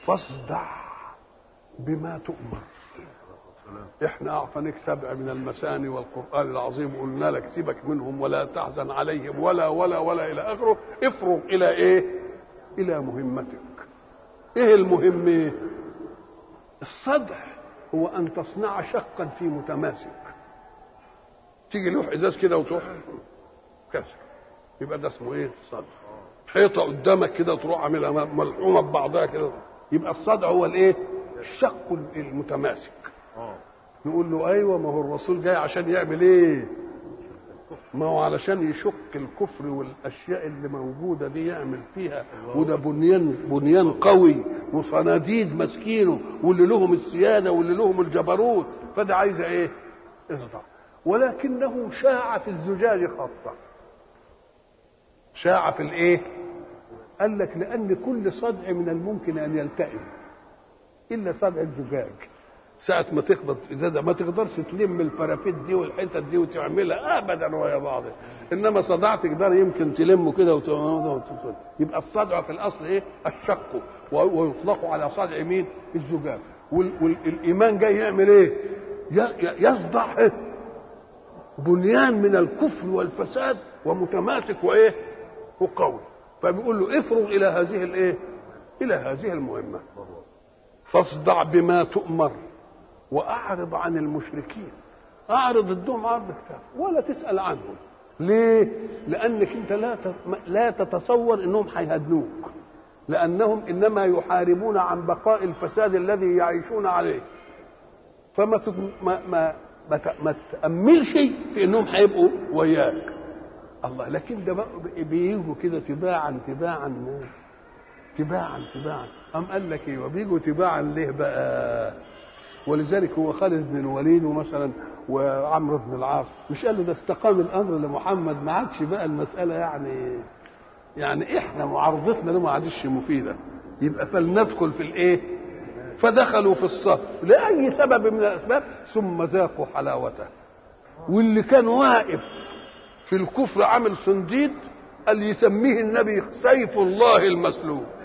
فاصدع بما تؤمر احنا اعطيناك سبع من المثاني والقران العظيم قلنا لك سيبك منهم ولا تحزن عليهم ولا ولا ولا الى اخره افرغ الى ايه الى مهمتك ايه المهم الصدع هو ان تصنع شقا في متماسك تيجي لوح ازاز كده وتروح كسر يبقى ده اسمه ايه صدع حيطه قدامك كده تروح عاملها ملحومه ببعضها كده يبقى الصدع هو الايه الشق المتماسك نقول له ايوه ما هو الرسول جاي عشان يعمل ايه ما هو علشان يشق الكفر والاشياء اللي موجوده دي يعمل فيها وده بنيان بنيان قوي وصناديد ماسكينه واللي لهم السياده واللي لهم الجبروت فده عايزه ايه؟ اصدع ولكنه شاع في الزجاج خاصه شاع في الايه؟ قال لك لان كل صدع من الممكن ان يلتئم الا صدع الزجاج ساعة ما تخبط ازازة ما تقدرش تلم الفرافيت دي والحتت دي وتعملها ابدا ويا بعض انما صداع تقدر يمكن تلمه كده وت... يبقى الصدع في الاصل ايه؟ الشق ويطلق على صدع مين؟ الزجاج والايمان جاي يعمل ايه؟ يصدع إيه؟ بنيان من الكفر والفساد ومتماسك وايه؟ وقوي فبيقول له افرغ الى هذه الايه؟ الى هذه المهمه فاصدع بما تؤمر واعرض عن المشركين اعرض الدهم عرض كتاب ولا تسال عنهم ليه لانك انت لا لا تتصور انهم هيهدنوك لانهم انما يحاربون عن بقاء الفساد الذي يعيشون عليه فما تت... ما ما ما, ت... ما تاملش في انهم هيبقوا وياك الله لكن ده بيجوا كده تباعا تباعا تباعا تباعا قام قال لك ايه وبيجوا تباعا ليه بقى ولذلك هو خالد بن الوليد ومثلا وعمرو بن العاص مش قال له ده استقام الامر لمحمد ما عادش بقى المساله يعني يعني احنا معارضتنا له ما عادش مفيده يبقى فلندخل في الايه فدخلوا في الصف لاي سبب من الاسباب ثم ذاقوا حلاوته واللي كان واقف في الكفر عامل صنديد قال يسميه النبي سيف الله المسلول